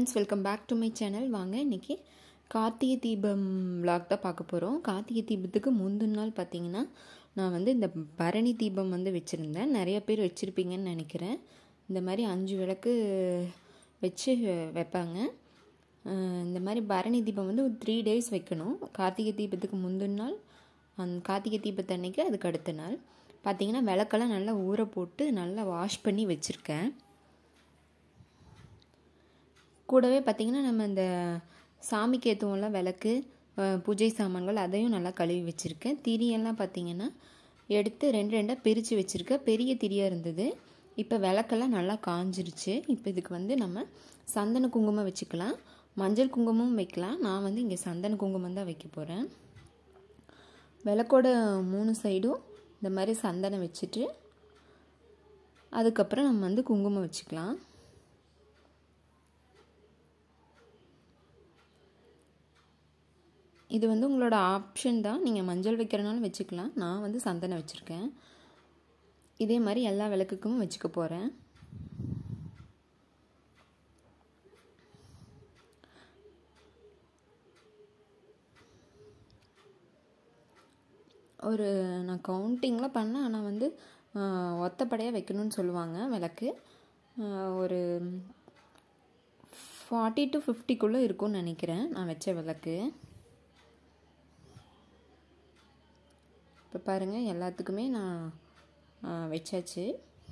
friends welcome back to my channel வாங்க இன்றைக்கி கார்த்திகை தீபம் vlog தான் பார்க்க போகிறோம் கார்த்திகை தீபத்துக்கு முந்தின நாள் பார்த்தீங்கன்னா நான் வந்து இந்த பரணி தீபம் வந்து வச்சுருந்தேன் நிறைய பேர் வச்சுருப்பீங்கன்னு நினைக்கிறேன் இந்த மாதிரி அஞ்சு விளக்கு வச்சு வைப்பாங்க அஹ் இந்த மாதிரி பரணி தீபம் வந்து ஒரு த்ரீ டேஸ் வைக்கணும் கார்த்திகை தீபத்துக்கு முந்தின நாள் அந் கார்த்திகை தீபத்தன்னைக்கு அதுக்கு அடுத்த நாள் பார்த்தீங்கன்னா விளக்கெல்லாம் நல்லா ஊற போட்டு நல்லா வாஷ் பண்ணி வச்சுருக்கேன் கூடவே பார்த்திங்கன்னா நம்ம இந்த சாமிக்கு ஏற்றுவோம்ல விளக்கு அஹ், பூஜை சாமான்கள் அதையும் நல்லா கழுவி வச்சுருக்கேன் திரியெல்லாம் பார்த்திங்கன்னா எடுத்து ரெண்டு ரெண்டாக பிரித்து வச்சுருக்கேன் பெரிய திரியாக இருந்தது இப்போ விளக்கெல்லாம் நல்லா காஞ்சிருச்சு இப்போ இதுக்கு வந்து நம்ம சந்தன குங்குமம் வச்சுக்கலாம் மஞ்சள் குங்குமமும் வைக்கலாம் நான் வந்து இங்கே சந்தன குங்குமம் தான் வைக்க போகிறேன் விளக்கோட மூணு சைடும் இந்த மாதிரி சந்தனம் வச்சுட்டு அதுக்கப்புறம் நம்ம வந்து குங்குமம் வச்சுக்கலாம் இது வந்து உங்களோட ஆப்ஷன் தான் நீங்கள் மஞ்சள் வைக்கிறனாலும் வச்சுக்கலாம் நான் வந்து சந்தனம் வச்சுருக்கேன் இதே மாதிரி எல்லா விளக்குக்கும் வச்சுக்க போகிறேன் ஒரு நான் கவுண்டிங்லாம் பண்ணேன் ஆனால் வந்து ஆஹ், ஒத்தப்படையாக வைக்கணும்னு சொல்லுவாங்க விளக்கு ஆஹ், ஒரு ஃபார்ட்டி டு ஃபிஃப்டிக்குள்ளே இருக்கும்னு நினைக்கிறேன் நான் வச்ச விளக்கு இப்போ பாருங்கள் எல்லாத்துக்குமே நான் ஆ, வச்சாச்சு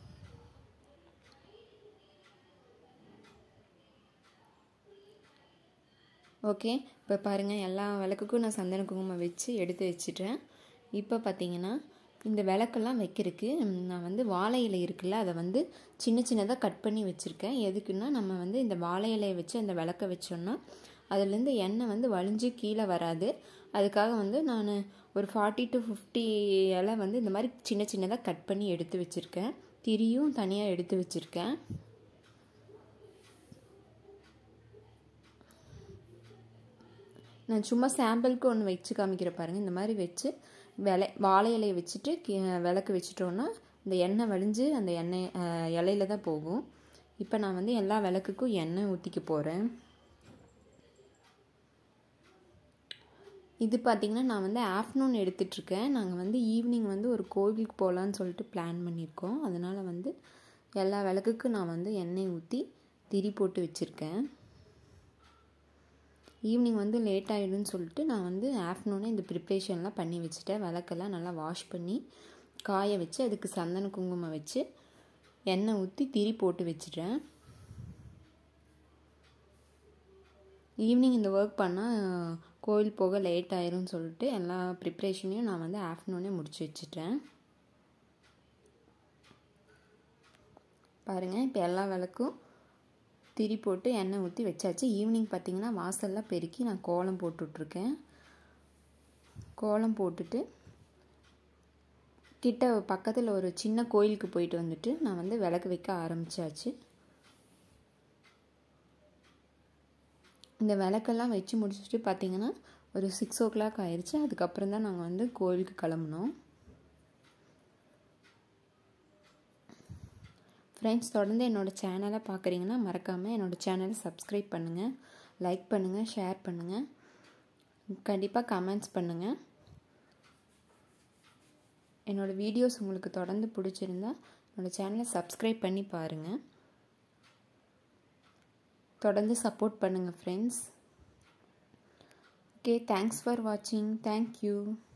ஓகே இப்போ பாருங்கள் எல்லா விளக்குக்கும் நான் சந்தன குங்குமம் வச்சு எடுத்து வச்சிட்டேன் இப்போ பார்த்தீங்கன்னா இந்த விளக்கெல்லாம் வைக்கிறதுக்கு ம், நான் வந்து வாழை இலை இருக்குல்ல அதை வந்து சின்ன சின்னதாக கட் பண்ணி வச்சுருக்கேன் எதுக்குன்னா நம்ம வந்து இந்த வாழை இலையை வச்சு அந்த விளக்க வச்சோன்னா அதுலேருந்து எண்ணெய் வந்து வழிஞ்சு கீழே வராது அதுக்காக வந்து நான் ஒரு ஃபார்ட்டி டு ஃபிஃப்டி இலை வந்து இந்த மாதிரி சின்ன சின்னதாக கட் பண்ணி எடுத்து வச்சுருக்கேன் திரியும் தனியாக எடுத்து வச்சுருக்கேன் நான் சும்மா சாம்பிளுக்கு ஒன்று வச்சு காமிக்கிற பாருங்கள் இந்த மாதிரி வச்சு விலை வாழை இலையை வச்சுட்டு கி- விளக்கு வச்சுட்டோன்னா இந்த எண்ணெய் வழிஞ்சு அந்த எண்ணெய் அஹ், இலையில தான் போகும் இப்போ நான் வந்து எல்லா விளக்குக்கும் எண்ணெய் ஊற்றிக்க போகிறேன் இது பார்த்திங்கன்னா நான் வந்து ஆஃப்டர்நூன் எடுத்துட்ருக்கேன் நாங்கள் வந்து ஈவினிங் வந்து ஒரு கோவிலுக்கு போகலான்னு சொல்லிட்டு பிளான் பண்ணியிருக்கோம் அதனால் வந்து எல்லா விளக்குக்கும் நான் வந்து எண்ணெய் ஊற்றி திரி போட்டு வச்சுருக்கேன் ஈவினிங் வந்து லேட் ஆகிடும்னு சொல்லிட்டு நான் வந்து ஆஃப்டர்நூனே இந்த ப்ரிப்ரேஷன்லாம் பண்ணி வச்சுட்டேன் விளக்கெல்லாம் நல்லா வாஷ் பண்ணி காய வச்சு அதுக்கு சந்தன குங்குமம் வச்சு எண்ணெய் ஊற்றி திரி போட்டு வச்சுட்டேன் ஈவினிங் இந்த ஒர்க் பண்ணால் கோவில் போக லேட் ஆயிரும்னு சொல்லிட்டு எல்லா ப்ரிப்ரேஷனையும் நான் வந்து ஆஃப்டர்நூனே முடிச்சு வச்சுட்டேன் பாருங்கள் இப்போ எல்லா விளக்கும் திரி போட்டு எண்ணெய் ஊற்றி வச்சாச்சு ஈவினிங் பார்த்தீங்கன்னா வாசல்லாம் பெருக்கி நான் கோலம் போட்டுட்ருக்கேன் கோலம் போட்டுட்டு கிட்ட பக்கத்தில் ஒரு சின்ன கோயிலுக்கு போயிட்டு வந்துட்டு நான் வந்து விளக்கு வைக்க ஆரம்பிச்சாச்சு இந்த விளக்கெல்லாம் வச்சு முடிச்சுட்டு பார்த்தீங்கன்னா ஒரு சிக்ஸ் ஓ கிளாக் ஆயிடுச்சு அதுக்கப்புறம் தான் நாங்கள் வந்து கோயிலுக்கு கிளம்புனோம் ஃப்ரெண்ட்ஸ் தொடர்ந்து என்னோடய சேனலை பார்க்குறீங்கன்னா மறக்காமல் என்னோடய சேனலை சப்ஸ்கிரைப் பண்ணுங்கள் லைக் பண்ணுங்கள் ஷேர் பண்ணுங்கள் கண்டிப்பாக கமெண்ட்ஸ் பண்ணுங்கள் என்னோடய வீடியோஸ் உங்களுக்கு தொடர்ந்து பிடிச்சிருந்தா என்னோடய சேனலை சப்ஸ்கிரைப் பண்ணி பாருங்கள் தொடர்ந்து சப்போர்ட் பண்ணுங்கள் ஃப்ரெண்ட்ஸ் ஓகே தேங்க்ஸ் ஃபார் வாட்சிங் தேங்க்யூ